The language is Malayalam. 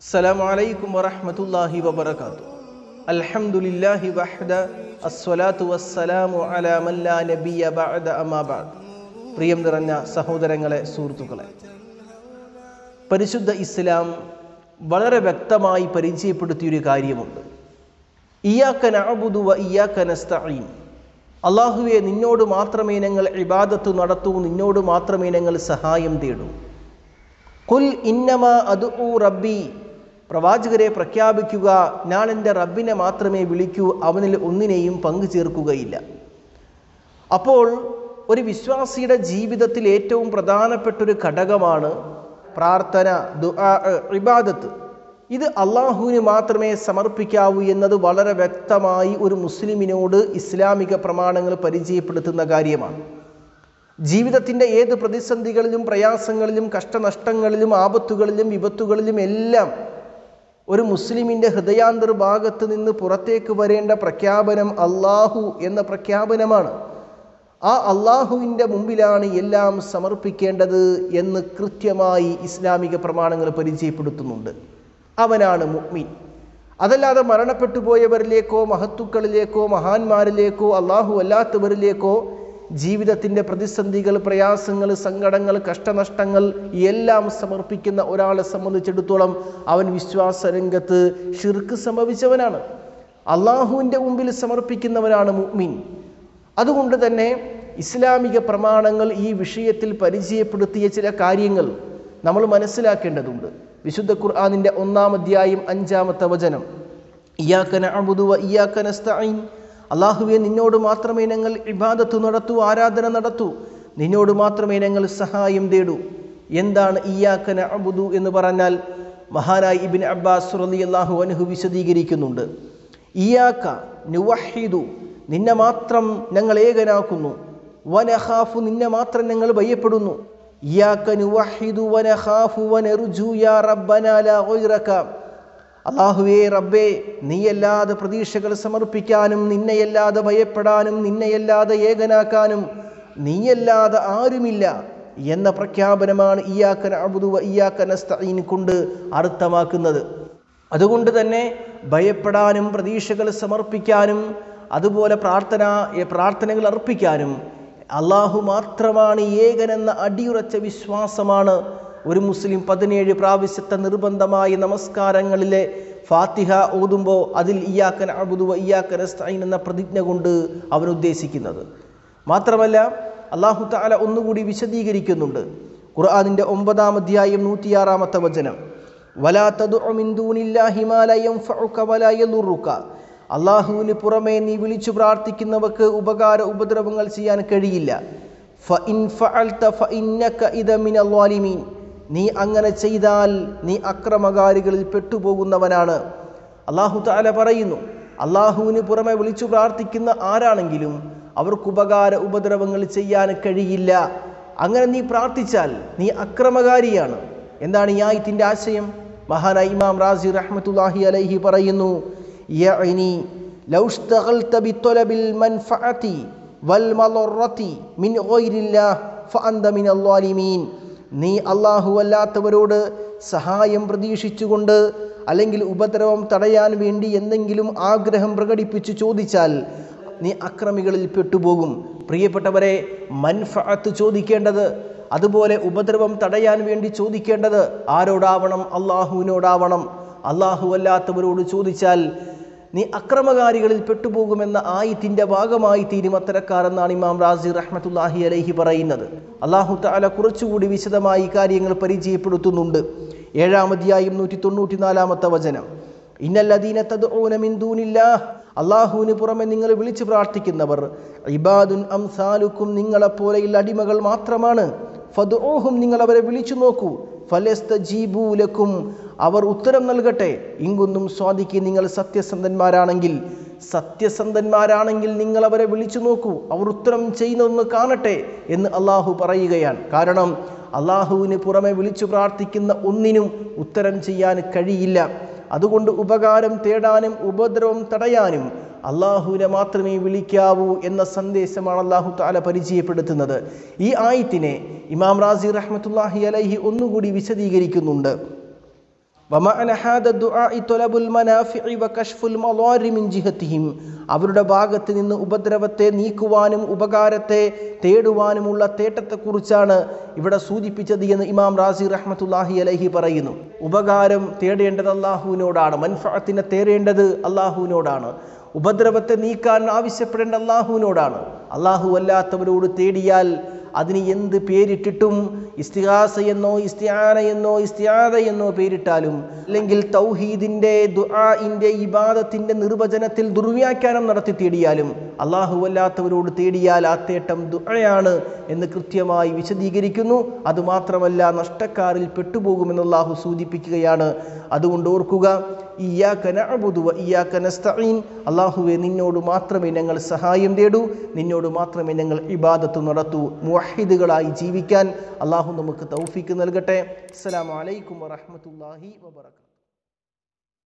السلام عليكم ورحمة الله وبركاته الحمد لله وحده الصلاة والسلام على من لا نبي بعد أما بعد പ്രിയം നിറഞ്ഞ സഹോദരങ്ങളെ സുഹൃത്തുക്കളെ പരിശുദ്ധ ഇസ്ലാം വളരെ വ്യക്തമായി പരിചയപ്പെടുത്തിയൊരു കാര്യമുണ്ട് ഇയാക്ക നഅബുദു വ ഇയാക്ക നസ്തഈൻ അള്ളാഹുവെ നിന്നോട് മാത്രമേ ഞങ്ങൾ ഇബാദത്ത് നടത്തൂ നിന്നോട് മാത്രമേ ഞങ്ങൾ സഹായം തേടൂ കുൽ ഇന്നമ അദുഉ റബ്ബി പ്രവാചകരെ പ്രഖ്യാപിക്കുക ഞാൻ എൻ്റെ റബ്ബിനെ മാത്രമേ വിളിക്കൂ അവനിൽ ഒന്നിനെയും പങ്കു ചേർക്കുകയില്ല അപ്പോൾ ഒരു വിശ്വാസിയുടെ ജീവിതത്തിൽ ഏറ്റവും പ്രധാനപ്പെട്ട ഒരു ഘടകമാണ് പ്രാർത്ഥന ദുആ ഇബാദത്ത് ഇത് അള്ളാഹുവിന് മാത്രമേ സമർപ്പിക്കാവൂ എന്നത് വളരെ വ്യക്തമായി ഒരു മുസ്ലിമിനോട് ഇസ്ലാമിക പ്രമാണങ്ങൾ പരിചയപ്പെടുത്തുന്ന കാര്യമാണ് ജീവിതത്തിൻ്റെ ഏത് പ്രതിസന്ധികളിലും പ്രയാസങ്ങളിലും കഷ്ടനഷ്ടങ്ങളിലും ആപത്തുകളിലും വിപത്തുകളിലും എല്ലാം ഒരു മുസ്ലിമിൻ്റെ ഹൃദയാന്തർ ഭാഗത്ത് നിന്ന് പുറത്തേക്ക് വരേണ്ട പ്രഖ്യാപനം അള്ളാഹു എന്ന പ്രഖ്യാപനമാണ് ആ അള്ളാഹുവിൻ്റെ മുമ്പിലാണ് എല്ലാം സമർപ്പിക്കേണ്ടത് എന്ന് കൃത്യമായി ഇസ്ലാമിക പ്രമാണങ്ങൾ പരിചയപ്പെടുത്തുന്നുണ്ട് അവനാണ് മുഅ്മിൻ അതല്ലാതെ മരണപ്പെട്ടു പോയവരിലേക്കോ മഹത്തുക്കളിലേക്കോ മഹാന്മാരിലേക്കോ അള്ളാഹു അല്ലാത്തവരിലേക്കോ ജീവിതത്തിൻ്റെ പ്രതിസന്ധികൾ പ്രയാസങ്ങൾ സങ്കടങ്ങൾ കഷ്ടനഷ്ടങ്ങൾ എല്ലാം സമർപ്പിക്കുന്ന ഒരാളെ സംബന്ധിച്ചിടത്തോളം അവൻ വിശ്വാസ രംഗത്ത് ഷിർക്ക് സംഭവിച്ചവനാണ് അള്ളാഹുവിൻ്റെ മുമ്പിൽ സമർപ്പിക്കുന്നവനാണ് മുഅ്മിൻ അതുകൊണ്ട് തന്നെ ഇസ്ലാമിക പ്രമാണങ്ങൾ ഈ വിഷയത്തിൽ പരിചയപ്പെടുത്തിയ ചില കാര്യങ്ങൾ നമ്മൾ മനസ്സിലാക്കേണ്ടതുണ്ട് വിശുദ്ധ ഖുർആാനിൻ്റെ ഒന്നാം അധ്യായം അഞ്ചാമത്തെ വചനം ഇയാക്കന അബുദുവ ഇയാക്കന സ്തഈൻ അള്ളാഹുവെ നിന്നോട് മാത്രമേ ഞങ്ങൾ ഇബാദത്ത് നടത്തൂ ആരാധന നടത്തൂ നിന്നോട് മാത്രമേ ഞങ്ങൾ സഹായം തേടൂ എന്താണ് ഇയാക്കന അബുദു എന്ന് പറഞ്ഞാൽ മഹാനായി ഇബിൻ അബ്ബാസ് റലി അള്ളാഹു അനുഹു വിശദീകരിക്കുന്നുണ്ട് ഇയാക്ക നുവഹിദു നിന്നെ മാത്രം ഞങ്ങൾ ഏകനാക്കുന്നു വനഹാഫു നിന്നെ മാത്രം ഞങ്ങൾ ഭയപ്പെടുന്നു ഇയാക്ക നുവഹിദു വനഹാഫു വനറുജു യാ റബ്ബന ലാ ഗൈറക അള്ളാഹുവേ റബ്ബേ നീയല്ലാതെ പ്രതീക്ഷകൾ സമർപ്പിക്കാനും നിന്നെയല്ലാതെ ഭയപ്പെടാനും നിന്നെയല്ലാതെ ഏകനാക്കാനും നീയല്ലാതെ ആരുമില്ല എന്ന പ്രഖ്യാപനമാണ് ഇയാക്കൻ അബുദുവ ഇയാക്കൻ നസ്തഈൻ കൊണ്ട് അർത്ഥമാക്കുന്നത് അതുകൊണ്ട് തന്നെ ഭയപ്പെടാനും പ്രതീക്ഷകൾ സമർപ്പിക്കാനും അതുപോലെ പ്രാർത്ഥന പ്രാർത്ഥനകൾ അർപ്പിക്കാനും അള്ളാഹു മാത്രമാണ് ഏകനെന്ന അടിയുറച്ച വിശ്വാസമാണ് ഒരു മുസ്ലിം പതിനേഴ് പ്രാവശ്യത്തെ നിർബന്ധമായ നമസ്കാരങ്ങളിലെ ഫാത്തിഹ ഓതുമ്പോൾ അതിൽ ഇയാക്കൻ അബുദുവ ഇയാക്കൻ അസ്തൈൻ എന്ന പ്രതിജ്ഞ കൊണ്ട് അവൻ ഉദ്ദേശിക്കുന്നത് മാത്രമല്ല അള്ളാഹു താല ഒന്നുകൂടി വിശദീകരിക്കുന്നുണ്ട് ഖുർആാനിൻ്റെ ഒമ്പതാം അധ്യായം നൂറ്റിയാറാമത്തെ വചനം വലാ തദുമിന്ദൂനില്ലാഹിമാലയുറുക്ക അള്ളാഹുവിന് പുറമേ നീ വിളിച്ചു പ്രാർത്ഥിക്കുന്നവർക്ക് ഉപകാര ഉപദ്രവങ്ങൾ ചെയ്യാൻ കഴിയില്ല ഫ ഇൻ ഫഅൽത ഫ ഇന്നക ഇദ മിനൽ ളാലിമീൻ നീ അങ്ങനെ ചെയ്താൽ നീ അക്രമകാരികളിൽ പെട്ടുപോകുന്നവനാണ് അള്ളാഹു താല പറയുന്നു അള്ളാഹുവിന് പുറമെ വിളിച്ചു പ്രാർത്ഥിക്കുന്ന ആരാണെങ്കിലും അവർക്ക് ഉപകാര ഉപദ്രവങ്ങൾ ചെയ്യാൻ കഴിയില്ല അങ്ങനെ നീ പ്രാർത്ഥിച്ചാൽ നീ അക്രമകാരിയാണ് എന്താണ് ഈ ആയത്തിൻ്റെ ആശയം മഹാനായ ഇമാം റാസി റഹ്മത്തുല്ലാഹി അലൈഹി പറയുന്നു യഅനി ലൗ ഇഷ്തഗൽത ബിത്വലബിൽ മൻഫഅതി വൽ മളറതി മിൻ ഗൈരില്ലാഹ് ഫഅന്ത മിനൽ ളാലിമീൻ നീ അള്ളാഹു അല്ലാത്തവരോട് സഹായം പ്രതീക്ഷിച്ചുകൊണ്ട് അല്ലെങ്കിൽ ഉപദ്രവം തടയാൻ വേണ്ടി എന്തെങ്കിലും ആഗ്രഹം പ്രകടിപ്പിച്ച് ചോദിച്ചാൽ നീ അക്രമികളിൽ പെട്ടുപോകും പ്രിയപ്പെട്ടവരെ മൻഫഅത്ത് ചോദിക്കേണ്ടത് അതുപോലെ ഉപദ്രവം തടയാൻ വേണ്ടി ചോദിക്കേണ്ടത് ആരോടാവണം അള്ളാഹുവിനോടാവണം അള്ളാഹു അല്ലാത്തവരോട് ചോദിച്ചാൽ നീ അക്രമകാരികളിൽ പെട്ടുപോകുമെന്ന ആയത്തിൻ്റെ ഭാഗമായി തീരും അത്തരക്കാരെന്നാണ് ഇമാം റാസി റഹ്മത്തുല്ലാഹി അലൈഹി പറയുന്നത് അള്ളാഹു താല കുറച്ചുകൂടി വിശദമായി കാര്യങ്ങൾ പരിചയപ്പെടുത്തുന്നുണ്ട് ഏഴാമധ്യായും നൂറ്റി തൊണ്ണൂറ്റി നാലാമത്തെ വചനം ഇന്നല്ലദീന തദ്ഊനമിന്ദൂനില്ല അള്ളാഹുവിന് പുറമെ നിങ്ങൾ വിളിച്ചു പ്രാർത്ഥിക്കുന്നവർ ഇബാദുൻ അംസാലുക്കും നിങ്ങളെപ്പോലെയുള്ള അടിമകൾ മാത്രമാണ് ഫദ്ഊഹും നിങ്ങൾ അവരെ വിളിച്ചു നോക്കൂ ഫലസ്തജീബൂലക്കും അവർ ഉത്തരം നൽകട്ടെ ഇങ്കുന്നും സ്വാദിക്ക് നിങ്ങൾ സത്യസന്ധന്മാരാണെങ്കിൽ സത്യസന്ധന്മാരാണെങ്കിൽ നിങ്ങൾ അവരെ വിളിച്ചു നോക്കൂ അവർ ഉത്തരം ചെയ്യുന്നതൊന്ന് കാണട്ടെ എന്ന് അള്ളാഹു പറയുകയാണ് കാരണം അള്ളാഹുവിന് പുറമെ വിളിച്ചു പ്രാർത്ഥിക്കുന്ന ഒന്നിനും ഉത്തരം ചെയ്യാൻ കഴിയില്ല അതുകൊണ്ട് ഉപകാരം തേടാനും ഉപദ്രവം തടയാനും അള്ളാഹുവിനെ മാത്രമേ വിളിക്കാവൂ എന്ന സന്ദേശമാണ് അള്ളാഹു താല പരിചയപ്പെടുത്തുന്നത് ഈ ആയത്തിനെ ഇമാം റാസി റഹ്മത്തുല്ലാഹി അലൈഹി ഒന്നുകൂടി വിശദീകരിക്കുന്നുണ്ട് വമഅന ഹാദ ദുആഇ ത്വലബുൽ മനാഫിഇ വകശ്ഫുൽ മളാരി മിൻ ജിഹത്തിഹിം അവരുടെ ഭാഗത്ത് നിന്ന് ഉപദ്രവത്തെ നീക്കുവാനും ഉപകാരത്തെ തേടുവാനുമുള്ള തേട്ടത്തെക്കുറിച്ചാണ് ഇവിടെ സൂചിപ്പിച്ചത് എന്ന് ഇമാം റാസി റഹ്മത്തുല്ലാഹി അലൈഹി പറയുന്നു ഉപകാരം തേടേണ്ടത് അള്ളാഹുവിനോടാണ് മൻഫഅത്തിനെ തേടേണ്ടത് അള്ളാഹുവിനോടാണ് ഉപദ്രവത്തെ നീക്കാൻ ആവശ്യപ്പെടേണ്ട അള്ളാഹുവിനോടാണ് അള്ളാഹു അല്ലാത്തവരോട് തേടിയാൽ അതിന് എന്ത് പേരിട്ടിട്ടും ഇസ്തിഹാസ എന്നോ ഇസ്തിയാന എന്നോ ഇസ്തിയാദ എന്നോ പേരിട്ടാലും അല്ലെങ്കിൽ തൗഹീദിൻ്റെ ദുആഇൻ്റെ ഇബാദത്തിൻ്റെ നിർവചനത്തിൽ ദുർവ്യാഖ്യാനം നടത്തി തേടിയാലും അള്ളാഹു അല്ലാത്തവരോട് തേടിയാൽ ആ തേട്ടം ദുആയാണ് എന്ന് കൃത്യമായി വിശദീകരിക്കുന്നു അതുമാത്രമല്ല നഷ്ടക്കാരിൽ പെട്ടുപോകുമെന്ന് അള്ളാഹു സൂചിപ്പിക്കുകയാണ് അതുകൊണ്ട് ഓർക്കുക ഇയ്യാക്ക നഅബുദു വ ഇയ്യാക്ക നസ്തഈൻ അള്ളാഹുവെ നിന്നോട് മാത്രമേ ഞങ്ങൾ സഹായം തേടൂ നിന്നോട് മാത്രമേ ഞങ്ങൾ ഇബാദത്ത് നടത്തൂ മുവഹിദുകളായി ജീവിക്കാൻ അള്ളാഹു നമുക്ക് തൗഫീക്ക് നൽകട്ടെ അസ്സലാമു അലൈക്കും വറഹ്മത്തുള്ളാഹി വബറകാതുഹു